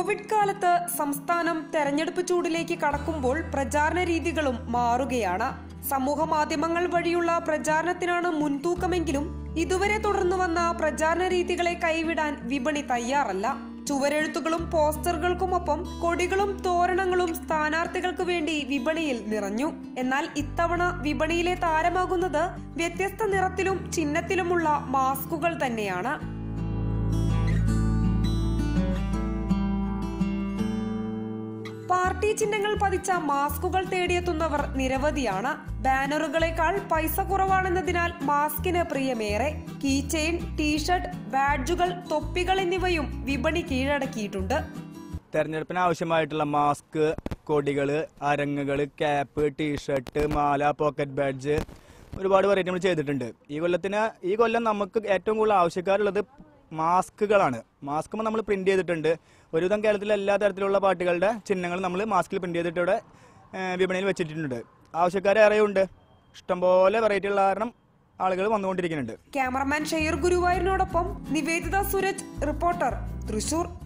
Covid കാലത്ത് സംസ്ഥാനം തെരഞ്ഞെടുപ്പ് ചൂടിലേക്ക് കടക്കുമ്പോൾ പ്രചാരണ രീതികളും മാറുകയാണ് സമൂഹ മാധ്യമങ്ങൾ വഴിയുള്ള പ്രചാരണത്തിനാണ് മുൻതൂക്കമെങ്കിലും ഇതുവരെ തുടർന്നു വന്ന പ്രചാരണ രീതികളെ കൈവിടാൻ വിപണി തയ്യാറല്ല ചുവരെഴുത്തുകളും പോസ്റ്ററുകൾക്കുമൊപ്പം കൊടികളും തോരണങ്ങളും സ്ഥാനാർത്ഥികൾക്ക് വേണ്ടി വിപണിയിൽ നിറഞ്ഞു എന്നാൽ ഇത്തവണ വിപണിയിലെ താരമാകുന്നത് വ്യത്യസ്ത നിറത്തിലും ചിഹ്നത്തിലുമുള്ള മാസ്കുകൾ തന്നെയാണ് പാർട്ടി ചിഹ്നങ്ങൾ പതിച്ച മാസ്കുകൾ തേടിയെത്തുന്നവർ നിരവധിയാണ് ബാനറുകളെക്കാൾ പൈസ കുറവാണെന്നതിനാൽ മാസ്കിന് പ്രിയമേറെ കീ ചെയിൻ ടീഷർട്ട് ബാഡ്ജുകൾ തൊപ്പികൾ എന്നിവയും വിപണി കീഴടക്കിയിട്ടുണ്ട് തെരഞ്ഞെടുപ്പിന് ആവശ്യമായിട്ടുള്ള മാസ്ക് കൊടികൾ അരങ്ങുകൾ ക്യാപ്പ് ടീഷർട്ട് മാല പോക്കറ്റ് ബാഡ്ജ് ഒരുപാട് വെറൈറ്റി നമ്മൾ ചെയ്തിട്ടുണ്ട് ഈ കൊല്ലത്തിന് ഈ കൊല്ലം നമുക്ക് ഏറ്റവും കൂടുതൽ ആവശ്യക്കാരുള്ളത് മാസ്കുകളാണ് മാസ്ക് നമ്മൾ പ്രിന്റ് ചെയ്തിട്ടുണ്ട് ഒരുവിധം കേരളത്തിലെ എല്ലാ തരത്തിലുള്ള പാർട്ടികളുടെ ചിഹ്നങ്ങൾ നമ്മൾ മാസ്കിൽ പ്രിന്റ് ചെയ്തിട്ട് ഇവിടെ ഏഹ്, വിപണിയിൽ വെച്ചിട്ടുണ്ട് ആവശ്യക്കാരേറെ ഉണ്ട് ഇഷ്ടംപോലെ വെറൈറ്റി ഉള്ള കാരണം ആളുകൾ വന്നുകൊണ്ടിരിക്കുന്നുണ്ട് ക്യാമറമാൻ ഷെയർ ഗുരുവായൂരിനോടൊപ്പം നിവേദിത സുരജ് റിപ്പോർട്ടർ തൃശൂർ